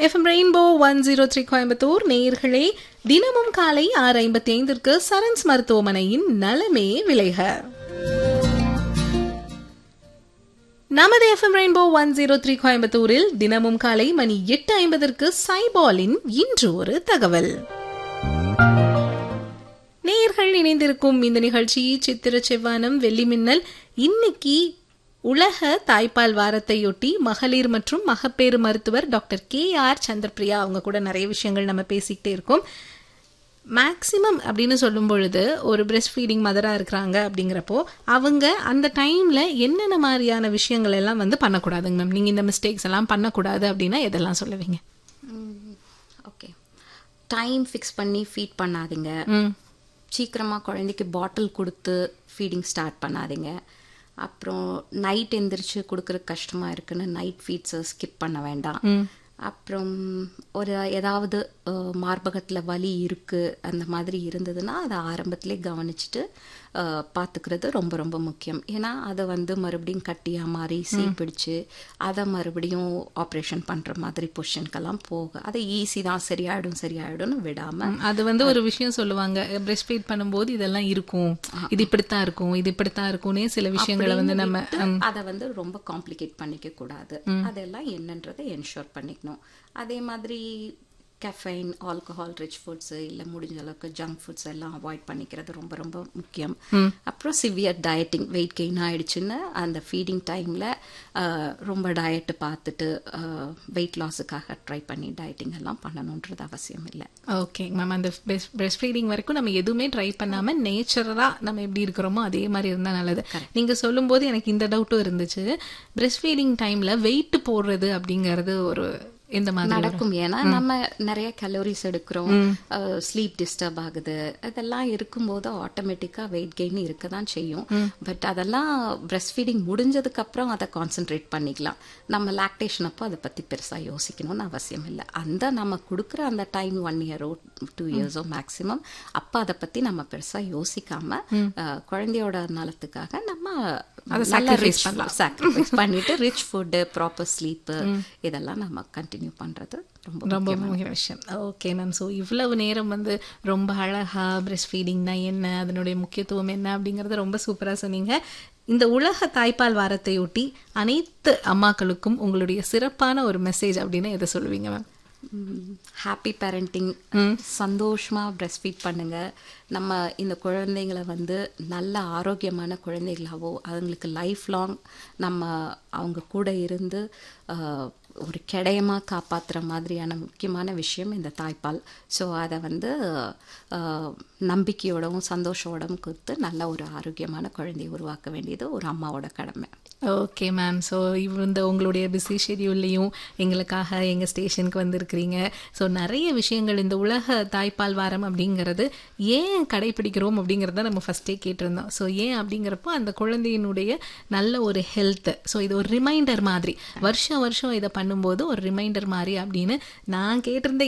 FM Rainbow one zero three Coimbatore நேயர்களே தினமும் காலை ஆறு ஐம்பத்தி ஐந்திற்கு சரன்ஸ் மருத்துவமனையின் நலமே விளைக நமது FM Rainbow one zero three கோயம்புத்தூரில் தினமும் காலை மணி எட்டு ஐம்பதற்கு சைபாலின் இன்று ஒரு தகவல் நேயர்கள் இணைந்திருக்கும் இந்த நிகழ்ச்சி சித்திர செவ்வானம் வெள்ளி மின்னல் இன்னைக்கு உலக தாய்ப்பால் வாரத்தையொட்டி மகளிர் மற்றும் மகப்பேறு மருத்துவர் டாக்டர் கே ஆர் சந்திரபிரியா அவங்க கூட நிறைய விஷயங்கள் நம்ம பேசிக்கிட்டே இருக்கோம் மேக்சிமம் அப்படின்னு சொல்லும் பொழுது ஒரு பிரெஸ்ட் ஃபீடிங் மதராக இருக்கிறாங்க அப்படிங்கிறப்போ அவங்க அந்த டைமில் என்னென்ன மாதிரியான விஷயங்கள் எல்லாம் வந்து பண்ணக்கூடாதுங்க மேம் நீங்கள் இந்த மிஸ்டேக்ஸ் எல்லாம் பண்ணக்கூடாது அப்படின்னா எதெல்லாம் சொல்லுவீங்க ஓகே டைம் ஃபிக்ஸ் பண்ணி ஃபீட் பண்ணாதீங்க ம் சீக்கிரமாக குழந்தைக்கு பாட்டில் கொடுத்து ஃபீடிங் ஸ்டார்ட் பண்ணாதீங்க அப்புறம் நைட் எந்திரிச்சு கொடுக்குறது கஷ்டமாக இருக்குன்னு நைட் ஃபீட்ஸை ஸ்கிப் பண்ண வேண்டாம் அப்புறம் ஒரு ஏதாவது அஹ், மார்பகத்துல வலி இருக்கு அந்த மாதிரி இருந்ததுன்னா அதை ஆரம்பத்திலே கவனிச்சுட்டு அஹ், பார்த்துக்கிறது ரொம்ப ரொம்ப முக்கியம் ஏன்னா அதை வந்து மறுபடியும் கட்டியா மாறி சீப்பிடிச்சு அதை மறுபடியும் ஆப்ரேஷன் பண்ற மாதிரி பொசிஷனுக்கெல்லாம் போக அது ஈஸி தான் சரியாயிடும் சரியாயிடும்னு விடாம அது வந்து ஒரு விஷயம் சொல்லுவாங்க பிரஸ்ட் ஃபீட் பண்ணும்போது இதெல்லாம் இருக்கும் இது இப்படித்தான் இருக்கும் இது இப்படித்தான் இருக்கும்னே சில விஷயங்களை வந்து நம்ம அதை வந்து ரொம்ப காம்ப்ளிகேட் பண்ணிக்க கூடாது அதெல்லாம் என்னன்றதை என்ஷூர் பண்ணிக்கணும் அதே மாதிரி கெஃபைன் ஆல்கஹால் ரிச் ஃபுட்ஸ் இல்ல முடிஞ்ச அளவுக்கு ஜங்க் ஃபுட்ஸ் எல்லாம் அவாய்ட் பண்ணிக்கிறது ரொம்ப ரொம்ப முக்கியம் அப்புறம் சிவியர் டயட்டிங் வெயிட் கெயின் ஆயிடுச்சுன்னு அந்த ஃபீடிங் டைம்ல ரொம்ப டயட் பார்த்துட்டு வெயிட் லாஸுக்காக ட்ரை பண்ணி டயட்டிங் எல்லாம் பண்ணணுன்றது அவசியம் இல்லை ஓகே மேம் அந்த பிரஸ்ட் ஃபீடிங் வரைக்கும் நம்ம எதுவுமே ட்ரை பண்ணாம நேச்சுரலா நம்ம எப்படி இருக்கிறோமோ அதே மாதிரி இருந்தா நல்லது நீங்க சொல்லும்போது எனக்கு இந்த டவுட்டும் இருந்துச்சு பிரஸ்ட் ஃபீடிங் டைம்ல வெயிட் போடுறது அப்படிங்கறது ஒரு எந்த மாதிரி நடக்கும் ஏன்னா நம்ம நிறைய கலோரிஸ் எடுக்கிறோம் ஸ்லீப் டிஸ்டர்ப் ஆகுது அதெல்லாம் இருக்கும்போது ஆட்டோமேட்டிக்கா வெயிட் கெயின் இருக்க தான் செய்யும் பட் அதெல்லாம் பிரஸ்ட் ஃபீடிங் முடிஞ்சதுக்கு அப்புறம் அதை கான்சென்ட்ரேட் பண்ணிக்கலாம் நம்ம லாக்டேஷன் அப்போ அதை பத்தி பெருசா யோசிக்கணும்னு அவசியம் இல்லை அந்த நம்ம கொடுக்குற அந்த டைம் ஒன் இயரோ டூ இயர்ஸோ மேக்சிமம் அப்ப அதை பத்தி நம்ம பெருசா யோசிக்காம அஹ், குழந்தையோட நலத்துக்காக நம்ம சாக்ரிஃபைஸ் பண்ணிட்டு ரிச் ஃபுட்டு ப்ராப்பர் ஸ்லீப் இதெல்லாம் நம்ம கண்டினியூ பண்றது ரொம்ப ரொம்ப முக்கிய விஷயம் ஓகே மேம் ஸோ இவ்வளவு நேரம் வந்து ரொம்ப அழகா பிரஸ்ட் ஃபீடிங்னா என்ன அதனுடைய முக்கியத்துவம் என்ன அப்படிங்கறத ரொம்ப சூப்பரா சொன்னீங்க இந்த உலக தாய்ப்பால் வாரத்தையொட்டி அனைத்து அம்மாக்களுக்கும் உங்களுடைய சிறப்பான ஒரு மெசேஜ் அப்படின்னு எதை சொல்லுவீங்க மேம் ஹாப்பி பேரண்டிங் சந்தோஷமா பிரஸ்ட் ஃபீட் பண்ணுங்க நம்ம இந்த குழந்தைங்களை வந்து நல்ல ஆரோக்கியமான குழந்தைகளாவோ அதுங்களுக்கு லைஃப் லாங் நம்ம அவங்க கூட இருந்து ஆஹ், ஒரு கிடையமா காப்பாத்துற மாதிரியான முக்கியமான விஷயம் இந்த தாய்ப்பால் ஸோ அதை வந்து ஆஹ், நம்பிக்கையோடவும் சந்தோஷோடவும் கொடுத்து நல்ல ஒரு ஆரோக்கியமான குழந்தையை உருவாக்க வேண்டியது ஒரு அம்மாவோட கடமை ஓகே மேம் ஸோ இந்த உங்களுடைய பிஸி ஷெடியூல்லையும் எங்களுக்காக எங்கள் ஸ்டேஷனுக்கு வந்திருக்கிறீங்க ஸோ நிறைய விஷயங்கள் இந்த உலக தாய்ப்பால் வாரம் அப்படிங்கிறது ஏன் கடைபிடிக்கிறோம் அப்படிங்கிறத நம்ம ஃபஸ்ட்டே கேட்டிருந்தோம் ஸோ ஏன் அப்படிங்கிறப்போ அந்த குழந்தையினுடைய நல்ல ஒரு ஹெல்த் ஸோ இது ஒரு ரிமைண்டர் மாதிரி வருஷம் வருஷம் இதை பண்ணும்போது ஒரு ரிமைண்டர் மாதிரி அப்படின்னு நான் கேட்டிருந்த